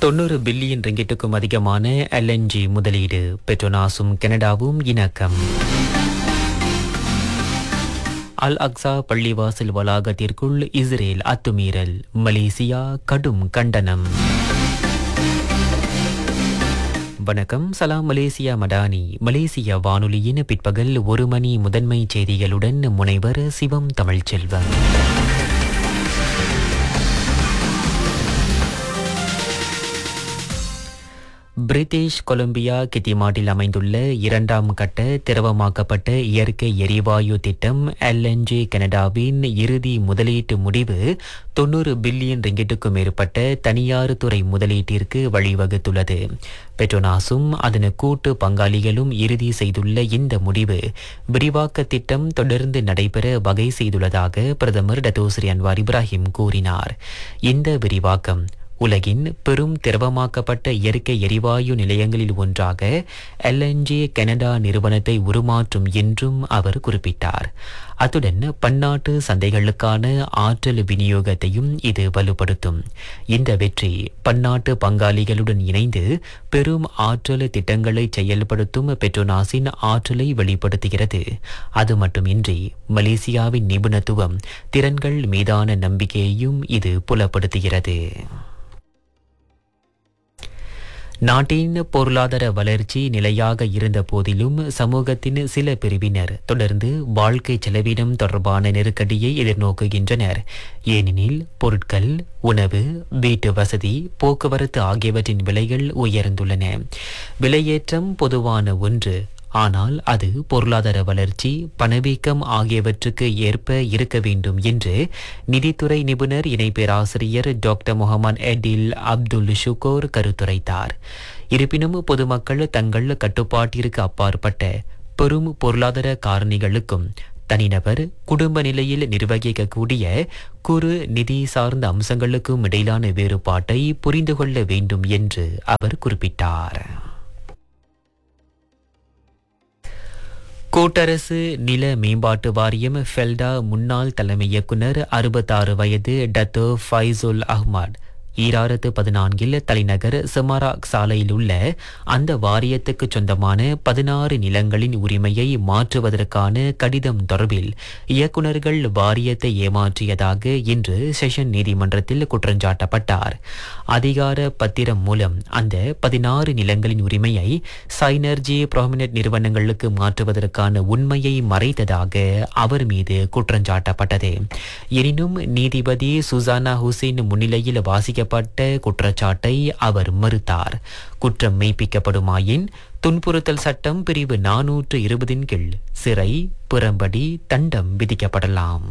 தொண்ணூறு பில்லியன் ரிங்கிட்டுக்கும் அதிகமான எல்என்ஜி முதலீடு பெட்ரோனாஸும் கனடாவும் இணக்கம் அல் அக்ஸா பள்ளிவாசல் வளாகத்திற்குள் இஸ்ரேல் அத்துமீறல் மலேசியா கடும் கண்டனம் வணக்கம் சலாம் மலேசியா மடானி மலேசியா வானொலியின் பிற்பகல் ஒரு மணி முதன்மை செய்திகளுடன் முனைவர் சிவம் தமிழ்ச்செல்வம் பிரிட்டிஷ் கொலம்பியா கித்திமாட்டில் அமைந்துள்ள இரண்டாம் கட்ட திரவமாக்கப்பட்ட இயற்கை எரிவாயு திட்டம் எல்என்ஜி கனடாவின் இறுதி முதலீட்டு முடிவு தொண்ணூறு பில்லியன் ரிங்கிட்டுக்கும் மேற்பட்ட தனியார் துறை முதலீட்டிற்கு வழிவகுத்துள்ளது பெட்ரோனாஸும் அதன் கூட்டு பங்காளிகளும் இறுதி செய்துள்ள இந்த முடிவு விரிவாக்க திட்டம் தொடர்ந்து நடைபெற வகை செய்துள்ளதாக பிரதமர் டத்தோஸ்ரீ அன்வார் இப்ராஹிம் கூறினார் இந்த விரிவாக்கம் உலகின் பெரும் திரவமாக்கப்பட்ட இயற்கை எரிவாயு நிலையங்களில் ஒன்றாக எல்என்ஜி கனடா நிறுவனத்தை உருமாற்றும் என்றும் அவர் குறிப்பிட்டார் அத்துடன் பன்னாட்டு சந்தைகளுக்கான ஆற்றல் விநியோகத்தையும் இது வலுப்படுத்தும் இந்த வெற்றி பன்னாட்டு பங்காளிகளுடன் இணைந்து பெரும் ஆற்றல் திட்டங்களை செயல்படுத்தும் பெட்ரோனாஸின் ஆற்றலை வெளிப்படுத்துகிறது அது மட்டுமின்றி மலேசியாவின் நிபுணத்துவம் திறன்கள் மீதான நம்பிக்கையையும் இது புலப்படுத்துகிறது நாட்டின் பொருளாதார வளர்ச்சி நிலையாக இருந்த போதிலும் சமூகத்தின் சில பிரிவினர் தொடர்ந்து வாழ்க்கை செலவினம் தொடர்பான நெருக்கடியை எதிர்நோக்குகின்றனர் ஏனெனில் பொருட்கள் உணவு வீட்டு வசதி போக்குவரத்து ஆகியவற்றின் விலைகள் உயர்ந்துள்ளன விலையேற்றம் பொதுவான ஒன்று ஆனால் அது பொருளாதார வளர்ச்சி பணவீக்கம் ஆகியவற்றுக்கு ஏற்ப இருக்க வேண்டும் என்று நிதித்துறை நிபுணர் இணை பேராசிரியர் doctor Mohamed Edil Abdul Shukor கருத்துரைத்தார் இருப்பினும் பொதுமக்கள் தங்கள் கட்டுப்பாட்டிற்கு அப்பாற்பட்ட பெரும் பொருளாதார காரணிகளுக்கும் தனிநபர் குடும்ப நிலையில் நிர்வகிக்கக்கூடிய குறு நிதி சார்ந்த அம்சங்களுக்கும் இடையிலான வேறுபாட்டை புரிந்து கொள்ள வேண்டும் என்று அவர் குறிப்பிட்டார் கூட்டரசு நில மேம்பாட்டு வாரியம் ஃபெல்டா முன்னாள் தலைமை இயக்குனர் அறுபத்தாறு வயது டத்தோ ஃபைசுல் அஹ்மத் ஈராயிரத்து பதினான்கில் தலைநகர் செமாராக் சாலையில் உள்ள அந்த வாரியத்துக்கு சொந்தமான பதினாறு நிலங்களின் உரிமையை மாற்றுவதற்கான கடிதம் தொடர்பில் இயக்குநர்கள் வாரியத்தை ஏமாற்றியதாக இன்று செஷன் நீதிமன்றத்தில் குற்றஞ்சாட்டப்பட்டார் அதிகார பத்திரம் மூலம் அந்த பதினாறு நிலங்களின் உரிமையை சைனர்ஜி ப்ராமினட் நிறுவனங்களுக்கு மாற்றுவதற்கான உண்மையை மறைத்ததாக அவர் மீது குற்றஞ்சாட்டப்பட்டது எனினும் நீதிபதி சுசானா ஹுசேன் முன்னிலையில் வாசிக்க வைக்கப்பட்ட குற்றச்சாட்டை அவர் மறுத்தார் குற்றம் மெய்ப்பிக்கப்படுமாயின் துன்புறுத்தல் சட்டம் பிரிவு நானூற்று இருபதின் கீழ் சிறை புறம்படி தண்டம் விதிக்கப்படலாம்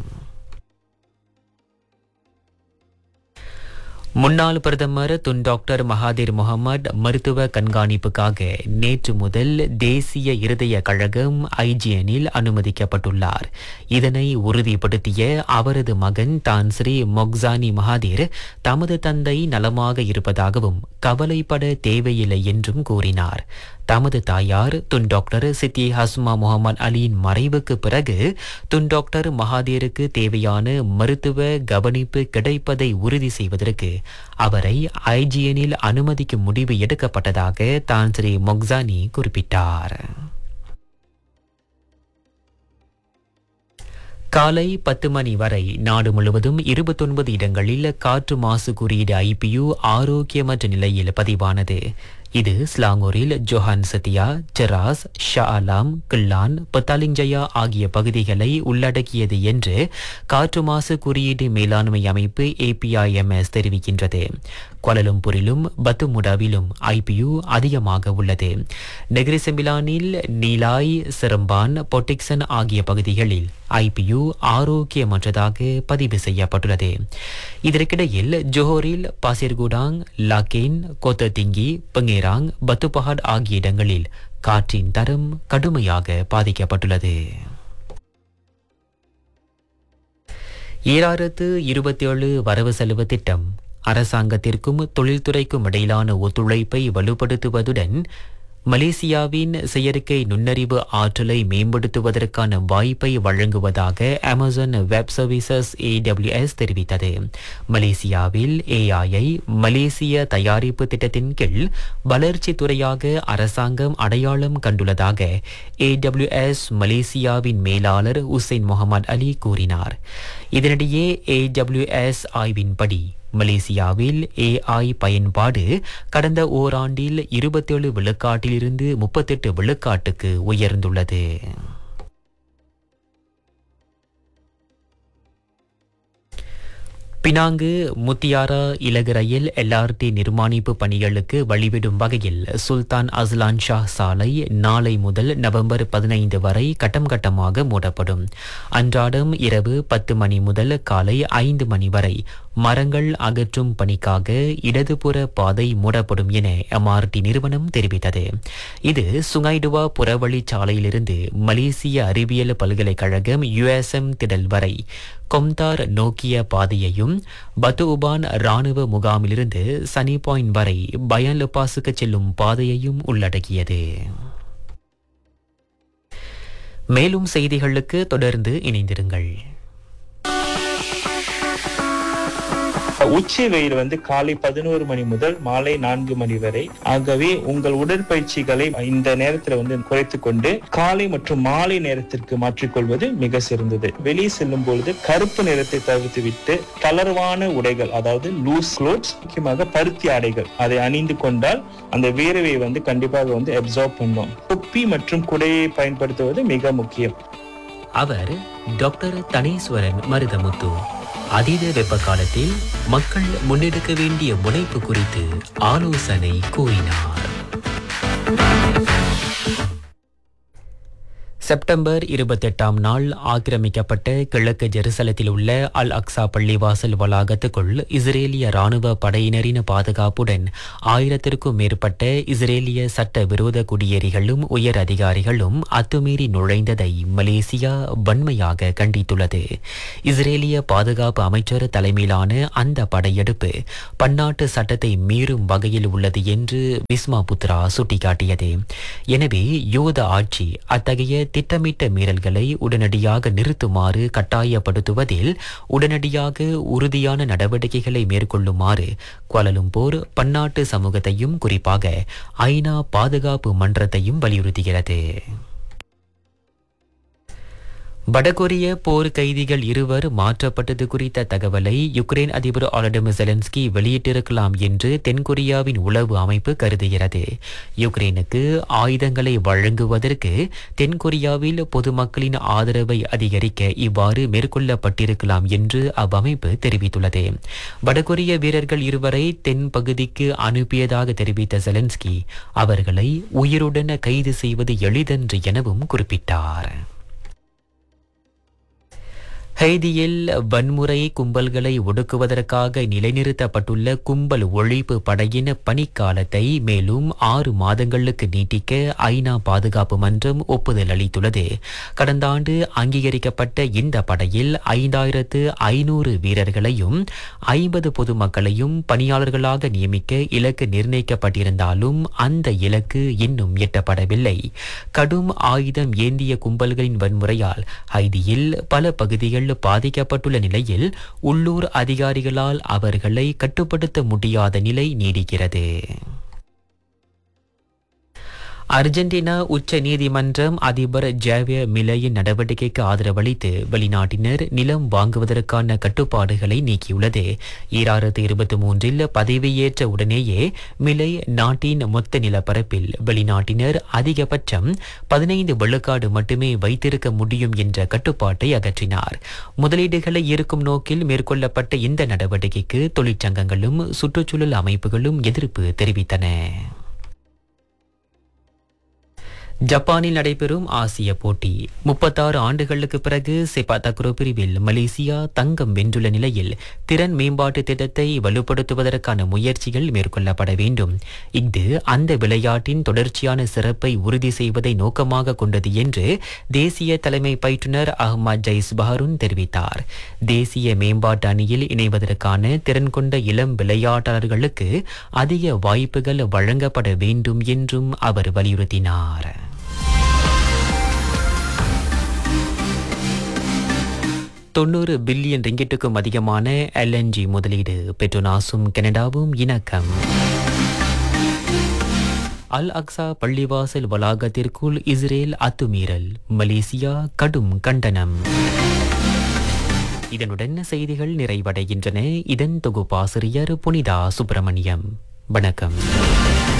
முன்னாள் பிரதமர் துன் டாக்டர் மகாதீர் முகமது மருத்துவ கண்காணிப்புக்காக நேற்று முதல் தேசிய இருதய கழகம் ஐஜிஎனில் அனுமதிக்கப்பட்டுள்ளார் இதனை உறுதிப்படுத்திய அவரது மகன் தான் ஸ்ரீ மொக்சானி மகாதீர் தமது தந்தை நலமாக இருப்பதாகவும் கவலைப்பட தேவையில்லை என்றும் கூறினார் தமது தாயார் துன் டாக்டர் சித்தி ஹஸ்மா முகமது அலியின் மறைவுக்கு பிறகு துன் டாக்டர் மகாதீருக்கு தேவையான மருத்துவ கவனிப்பு கிடைப்பதை உறுதி செய்வதற்கு அவரை ஐஜிஎனில் அனுமதிக்கும் முடிவு எடுக்கப்பட்டதாக தான் ஸ்ரீ மொக்சானி குறிப்பிட்டார் காலை பத்து மணி வரை நாடு முழுவதும் இருபத்தொன்பது இடங்களில் காற்று மாசு குறியீடு ஐபியு ஆரோக்கியமற்ற நிலையில் பதிவானது இது ஸ்லாங்கூரில் Johan Setia Cheras Shah Alam Klang Petaling Jaya ஆகிய பகுதிகளை உள்ளடக்கியது என்று காற்று மாசு குறியீடு மேலாண்மை அமைப்பு ஏபிஐஎம்எஸ் தெரிவிக்கின்றது கோலலம்பூரிலும் பத்துமுடாவிலும் ஐபியு அதிகமாக உள்ளது நெகிரி செம்பிலானில் நீலாய் சிரம்பான் பொட்டிக்சன் ஆகிய பகுதிகளில் ஐபியு ஆரோக்கியமற்றதாக பதிவு செய்யப்பட்டுள்ளது இதற்கிடையில் ஜோஹரில் பாசிர்குடாங் லாக்கேன் கோத்ததிங்கி பங்கேராங் பத்துபஹாட் ஆகிய இடங்களில் காற்றின் தரம் கடுமையாக பாதிக்கப்பட்டுள்ளது ஈராயிரத்து இருபத்தி ஏழு வரவு செலவு திட்டம் அரசாங்கத்திற்கும் தொழில்துறைக்கும் இடையிலான ஒத்துழைப்பை வலுப்படுத்துவதுடன் மலேசியாவின் செயற்கை நுண்ணறிவு ஆற்றலை மேம்படுத்துவதற்கான வாய்ப்பை வழங்குவதாக அமேசான் வெப் சர்வீசஸ் ஏடபிள்யூஎஸ் தெரிவித்தது மலேசியாவில் ஏஐயை மலேசிய தயாரிப்பு திட்டத்தின் கீழ் வளர்ச்சி துறையாக அரசாங்கம் அடையாளம் கண்டுள்ளதாக ஏடபிள்யூஎஸ் மலேசியாவின் மேலாளர் உசைன் முகமது அலி கூறினார் இதனிடையே ஏடபிள்யூஎஸ் ஆய்வின்படி மலேசியாவில் ஏஐ பயன்பாடு கடந்த ஓராண்டில் இருபத்தேழு விழுக்காட்டிலிருந்து முப்பத்தெட்டு விழுக்காட்டுக்கு உயர்ந்துள்ளது பினாங்கு முத்தியாரா இலகு ரயில் எல்ஆர்டி நிர்மாணிப்பு பணிகளுக்கு வழிவிடும் வகையில் சுல்தான் அஸ்லான் ஷா சாலை நாளை முதல் நவம்பர் பதினைந்து வரை கட்டம் கட்டமாக மூடப்படும் அன்றாடம் இரவு பத்து மணி முதல் காலை ஐந்து மணி வரை மரங்கள் அகற்றும் பணிக்காக இடதுபுற பாதை மூடப்படும் என எம்ஆர்டி நிறுவனம் தெரிவித்தது இது சுங்கைடுவா புறவழி சாலையிலிருந்து மலேசிய அறிவியல் பல்கலைக்கழகம் யுஎஸ்எம் திடல் வரை கொம்தார் நோக்கிய பாதையையும் பத்து உபான் ராணுவ முகாமிலிருந்து சனி பாயிண்ட் வரை பயன் லெப்பாஸுக்கு செல்லும் பாதையையும் உள்ளடக்கியது மேலும் செய்திகளுக்கு தொடர்ந்து இணைந்திருங்கள் உச்சி வெயில் வந்து காலை பதினோரு மணி முதல் மாலை நான்கு மணி வரை ஆகவே உங்கள் உடற்பயிற்சிகளை இந்த நேரத்துல வந்து குறைத்து கொண்டு காலை மற்றும் மாலை நேரத்திற்கு மாற்றிக்கொள்வது மிக சிறந்தது வெளியே செல்லும் பொழுது கருப்பு நிறத்தை தவிர்த்து விட்டு தளர்வான உடைகள் அதாவது லூஸ் க்ளோத்ஸ் முக்கியமாக பருத்தி ஆடைகள் அதை அணிந்து கொண்டால் அந்த வேர்வையை வந்து கண்டிப்பாக வந்து அப்சார்ப் பண்ணும் தொப்பி மற்றும் குடையை பயன்படுத்துவது மிக முக்கியம் அவர் டாக்டர் தனேஸ்வரன் மருதமுத்து அதீத வெப்ப காலத்தில் மக்கள் முன்னெடுக்க வேண்டிய முனைப்பு குறித்து ஆலோசனை கூறினார் செப்டம்பர் இருபத்தெட்டாம் நாள் ஆக்கிரமிக்கப்பட்ட கிழக்கு ஜெருசலத்தில் உள்ள அல் அக்ஸா பள்ளிவாசல் வளாகத்துக்குள் இஸ்ரேலிய ராணுவ படையினரின் பாதுகாப்புடன் ஆயிரத்திற்கும் மேற்பட்ட இஸ்ரேலிய சட்ட விரோத குடியேறிகளும் உயர் அதிகாரிகளும் அத்துமீறி நுழைந்ததை மலேசியா வன்மையாக கண்டித்துள்ளது இஸ்ரேலிய பாதுகாப்பு அமைச்சர் தலைமையிலான அந்த படையெடுப்பு பன்னாட்டு சட்டத்தை மீறும் வகையில் உள்ளது என்று விஸ்மா புத்ரா சுட்டிக்காட்டியது எனவே யூத ஆட்சி அத்தகைய திட்டமிட்ட மீறல்களை உடனடியாக நிறுத்துமாறு கட்டாயப்படுத்துவதில் உடனடியாக உறுதியான நடவடிக்கைகளை மேற்கொள்ளுமாறு குவாலலும்போர் பன்னாட்டு சமூகத்தையும் குறிப்பாக ஐநா பாதுகாப்பு மன்றத்தையும் வலியுறுத்துகிறது வடகொரிய போர் கைதிகள் இருவர் மாற்றப்பட்டது குறித்த தகவலை யுக்ரைன் அதிபர் ஆலடமிர் செலன்ஸ்கி வெளியிட்டிருக்கலாம் என்று தென்கொரியாவின் உளவு அமைப்பு கருதுகிறது யுக்ரைனுக்கு ஆயுதங்களை வழங்குவதற்கு தென்கொரியாவில் பொதுமக்களின் ஆதரவை அதிகரிக்க இவ்வாறு மேற்கொள்ளப்பட்டிருக்கலாம் என்று அவ்வமைப்பு தெரிவித்துள்ளது வடகொரிய வீரர்கள் இருவரை தென் பகுதிக்கு அனுப்பியதாக தெரிவித்த செலன்ஸ்கி அவர்களை உயிருடன் கைது செய்வது எளிதன்று எனவும் குறிப்பிட்டார் ஹைதியில் வன்முறை கும்பல்களை ஒடுக்குவதற்காக நிலைநிறுத்தப்பட்டுள்ள கும்பல் ஒழிப்பு படையின் பணிக்காலத்தை மேலும் ஆறு மாதங்களுக்கு நீட்டிக்க ஐநா பாதுகாப்பு மன்றம் ஒப்புதல் அளித்துள்ளது கடந்த ஆண்டு அங்கீகரிக்கப்பட்ட இந்த படையில் ஐந்தாயிரத்து ஐநூறு வீரர்களையும் ஐம்பது பொதுமக்களையும் பணியாளர்களாக நியமிக்க இலக்கு நிர்ணயிக்கப்பட்டிருந்தாலும் அந்த இலக்கு இன்னும் எட்டப்படவில்லை கடும் ஆயுதம் ஏந்திய கும்பல்களின் வன்முறையால் ஹைதியில் பல பகுதிகள் பாதிக்கப்பட்டுள்ள நிலையில் உள்ளூர் அதிகாரிகளால் அவர்களை கட்டுப்படுத்த முடியாத நிலை நீடிக்கிறது அர்ஜென்டினா உச்ச நீதிமன்றம் அதிபர் ஜேவிய மிலையின் நடவடிக்கைக்கு ஆதரவளித்து வெளிநாட்டினர் நிலம் வாங்குவதற்கான கட்டுப்பாடுகளை நீக்கியுள்ளது ஈராயிரத்து இருபத்தி மூன்றில் பதவியேற்ற உடனேயே மிலை நாட்டின் மொத்த நிலப்பரப்பில் வெளிநாட்டினர் அதிகபட்சம் பதினைந்து விழுக்காடு மட்டுமே வைத்திருக்க முடியும் என்ற கட்டுப்பாட்டை அகற்றினார் முதலீடுகளை ஈர்க்கும் நோக்கில் மேற்கொள்ளப்பட்ட இந்த நடவடிக்கைக்கு தொழிற்சங்கங்களும் சுற்றுச்சூழல் அமைப்புகளும் எதிர்ப்பு தெரிவித்தன ஜப்பானில் நடைபெறும் ஆசிய போட்டி முப்பத்தாறு ஆண்டுகளுக்கு பிறகு செபா தக்ரோ பிரிவில் மலேசியா தங்கம் வென்றுள்ள நிலையில் திறன் மேம்பாட்டு திட்டத்தை வலுப்படுத்துவதற்கான முயற்சிகள் மேற்கொள்ளப்பட வேண்டும் இது அந்த விளையாட்டின் தொடர்ச்சியான சிறப்பை உறுதி செய்வதை நோக்கமாக கொண்டது என்று தேசிய தலைமை பயிற்றுனர் அஹ்மத் ஜைஸ் பஹருன் தெரிவித்தார் தேசிய மேம்பாட்டு அணியில் இணைவதற்கான திறன் கொண்ட இளம் விளையாட்டாளர்களுக்கு அதிக வாய்ப்புகள் வழங்கப்பட வேண்டும் என்றும் அவர் வலியுறுத்தினார் தொண்ணூறு பில்லியன் ரிங்கிட்டுக்கும் அதிகமான எல்என்ஜி முதலீடு பெட்ரோனாஸும் கனடாவும் இணக்கம் அல் அக்ஸா பள்ளிவாசல் வளாகத்திற்குள் இஸ்ரேல் அத்துமீறல் மலேசியா கடும் கண்டனம் இதனுடன் செய்திகள் நிறைவடைகின்றன இதன் தொகுப்பாசிரியர் புனிதா சுப்பிரமணியம் வணக்கம்